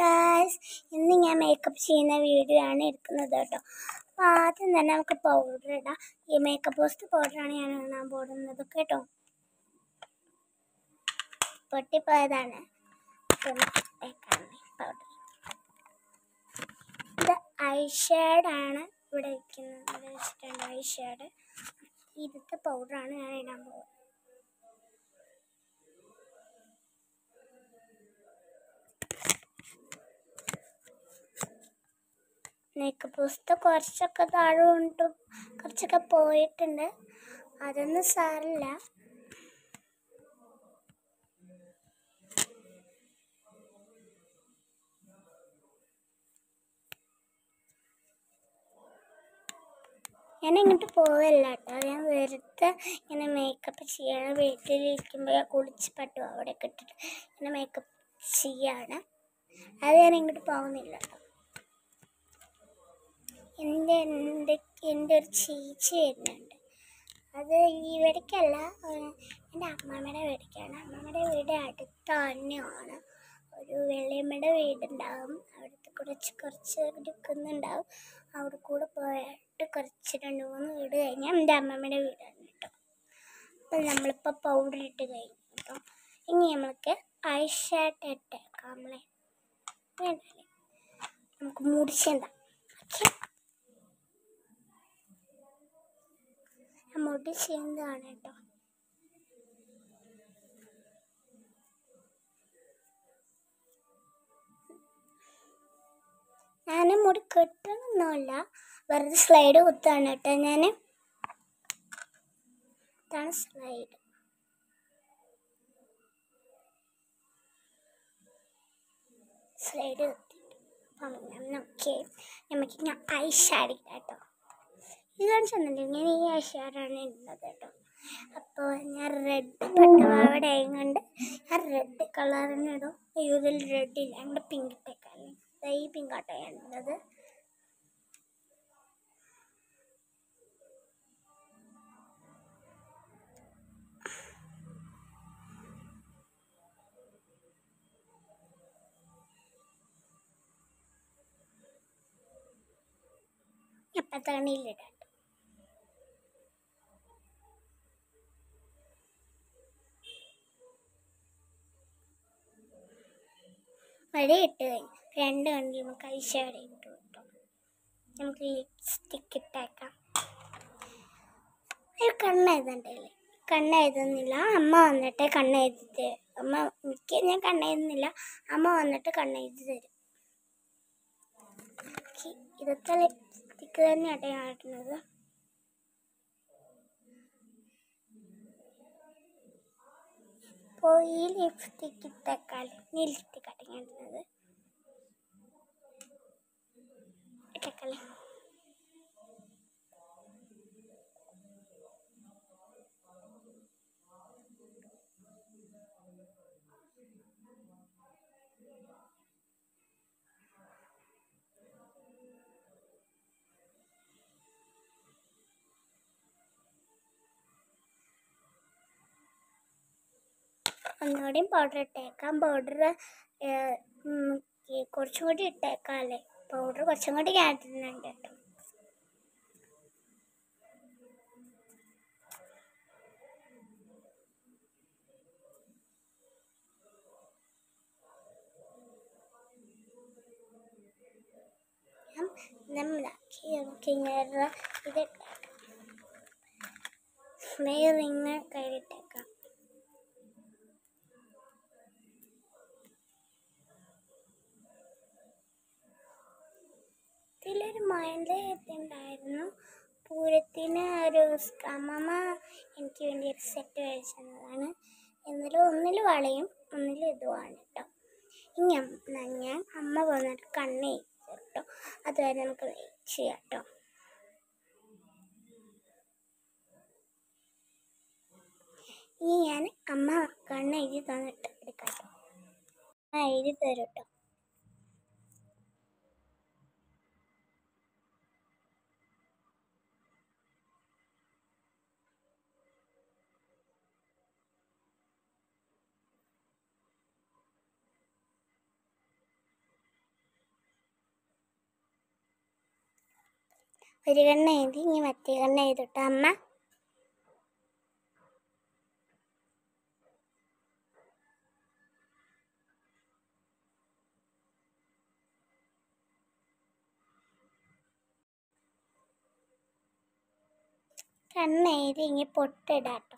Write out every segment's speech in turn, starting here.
guys ഇന്ന് ഞാൻ makeup ചെയ്യുന്ന വീഡിയോ ആണ് എടുക്കുന്നത് കേട്ടോ അപ്പോൾ ആദ്യം തന്നെ നമുക്ക് പൗഡർ ഇടാം ഈ മേക്കപ്പ് പോസ്റ്റ് പൗഡറാണ് ഞാൻ ഇടാൻ പോകുന്നത് കേട്ടോ പൊട്ടിപ്പോയതാണ് പൗഡർ ഇത് ഐ ആണ് ഇവിടെ വയ്ക്കുന്നത് ഇവിടെ വെച്ചിട്ടുണ്ട് ഐ ഷേഡ് ഇതിൻ്റെ പൗഡറാണ് ഞാൻ ഇടാൻ പോകുന്നത് മേക്കപ്പ് പുസ്തകം കുറച്ചൊക്കെ താഴെ ഉണ്ട് കുറച്ചൊക്കെ പോയിട്ടുണ്ട് അതൊന്നും സാറില്ല ഞാൻ ഇങ്ങോട്ട് പോവല്ല കേട്ടോ ഞാൻ വെറുതെ ഇങ്ങനെ മേക്കപ്പ് ചെയ്യാണ് വീട്ടിലിരിക്കുമ്പോൾ കുളിച്ച് പട്ടു അവിടെ ഇട്ടിട്ട് ഇങ്ങനെ മേക്കപ്പ് ചെയ്യാണ് അത് ഞാൻ ഇങ്ങോട്ട് പോകുന്നില്ല കേട്ടോ എൻ്റെ എൻ്റെ എൻ്റെ ഒരു ചേച്ചി വരുന്നുണ്ട് അത് ഇവിടേക്കല്ല എൻ്റെ അമ്മമ്മയുടെ വീടേക്കാണ് അമ്മമ്മയുടെ വീട് അടുത്ത് തന്നെയാണ് ഒരു വെള്ളിയമ്മയുടെ വീടുണ്ടാവും അവിടുത്തെ കുറച്ച് കുറച്ച് എടുക്കുന്നുണ്ടാവും അവിടെ കൂടെ പോയിട്ട് കുറച്ച് രണ്ട് മൂന്ന് വീട് കഴിഞ്ഞാൽ എൻ്റെ അമ്മമ്മയുടെ വീടാണ് കേട്ടോ അപ്പം നമ്മളിപ്പോൾ പൗഡർ ഇട്ട് കഴിഞ്ഞു കേട്ടോ ഇനി നമുക്ക് ഐ ഷാട്ട് ഇട്ടേക്കാം നമ്മളെ വേണ്ടല്ലേ നമുക്ക് മുടിച്ചെന്താ ഓക്കെ മുടി ചെയ്യുന്നതാണ് കേട്ടോ ഞാൻ മുടി കെട്ടണമെന്നല്ല വെറുതെ സ്ലൈഡ് കുത്താണ് കേട്ടോ ഞാൻ ഇതാണ് സ്ലൈഡ് സ്ലൈഡ് കുത്തിയിട്ട് അപ്പം നമുക്ക് നമുക്ക് ഞാൻ ഐ ഷാഡ് കേട്ടോ ഇത് കാണിച്ചെന്നുണ്ടെങ്കിൽ ഞാൻ ഈ ഐ ഷാഡാണ് ഇടുന്നത് കേട്ടോ അപ്പോൾ ഞാൻ റെഡ് പട്ടുപാവട കൊണ്ട് ഞാൻ റെഡ് കളറിന് ഇടും അയ്യോ ഇതിൽ റെഡ് ഇല്ല എൻ്റെ പിങ്ക് ഇട്ടേക്കാല്ലേ ഈ പിങ്ക് ആട്ടോ ഞാൻ ഇടുന്നത് അപ്പത്തെ കണ്ണിയിലിടാം വര ഇട്ട് കഴിഞ്ഞു രണ്ട് കണ്ണിൽ നമുക്ക് ഐഷാഡ് ഇട്ട് കിട്ടും നമുക്ക് ലിപ്സ്റ്റിക്ക് ഇട്ടേക്കാം ഒരു കണ്ണ് എഴുതണ്ടല്ലേ കണ്ണ് എഴുതുന്നില്ല അമ്മ വന്നിട്ട് കണ്ണ് എഴുതി തരും അമ്മ എനിക്ക് ഞാൻ കണ്ണ് എഴുതുന്നില്ല അമ്മ വന്നിട്ട് കണ്ണ് എഴുതി തരും ഓക്കേ, ഇതൊക്കെ ലിപ്സ്റ്റിക്ക് തന്നെയാട്ടെ ഞാൻ ഇടുന്നത് അപ്പോൾ ഈ ലിപ്സ്റ്റിക്ക് ഇട്ടേക്കാൾ ഈ ലിപ്സ്റ്റിക് ആട്ടെ ഞാൻ ഇടുന്നത് ഇട്ടേക്കാളെ ഒന്നുകൂടിയും പൗഡർ ഇട്ടേക്കാം പൗഡർ കുറച്ചും കൂടി ഇട്ടേക്കാം അല്ലേ പൗഡർ കുറച്ചും കൂടി ഞാൻ ഇടുന്നുണ്ട് കേട്ടോ ഞാൻ നമ്മളാക്കി നമുക്ക് ഇങ്ങനെ ഇത് ഇട്ടേക്കാം വേറെ റിങ് കയ്യിലിട്ടേക്കാം ഇതിലൊരു മൈൻഡ് ഉണ്ടായിരുന്നു പൂരത്തിന് ഒരു സ് അമ്മമ്മ എനിക്ക് വേണ്ടി ഒരു സെറ്റ് മേടിച്ചതാണ് എന്നിൽ ഒന്നിൽ വളയും ഒന്നിൽ ഇതുമാണ് കേട്ടോ ഇനി അമ്മ ഞാൻ അമ്മ വന്നിട്ട് കണ്ണ് കേട്ടോ അതുവരെ നമുക്ക് വെയിറ്റ് ചെയ്യാം കേട്ടോ ഇനി ഞാൻ അമ്മ കണ്ണ് എഴുതി തന്നിട്ട് എടുക്കാം കേട്ടോ ആ എഴുതി തരും കേട്ടോ ഒരു കണ്ണ് എഴുതി ഇനി മറ്റേ കണ്ണ് എഴുതിട്ടോ അമ്മ കണ്ണ് എഴുതി ഇനി പൊട്ടിടാട്ടോ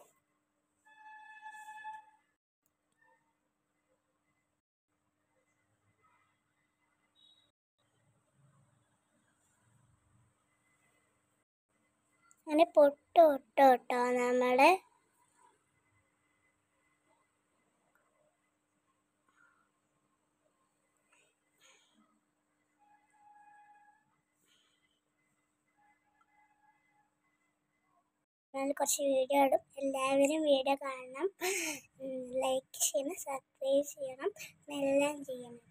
അങ്ങനെ പൊട്ട് തൊട്ട് കേട്ടോ നമ്മുടെ ഞാൻ കുറച്ച് വീഡിയോ ഇടും എല്ലാവരും വീഡിയോ കാണണം ലൈക്ക് ചെയ്യണം സബ്സ്ക്രൈബ് ചെയ്യണം എല്ലാം ചെയ്യണം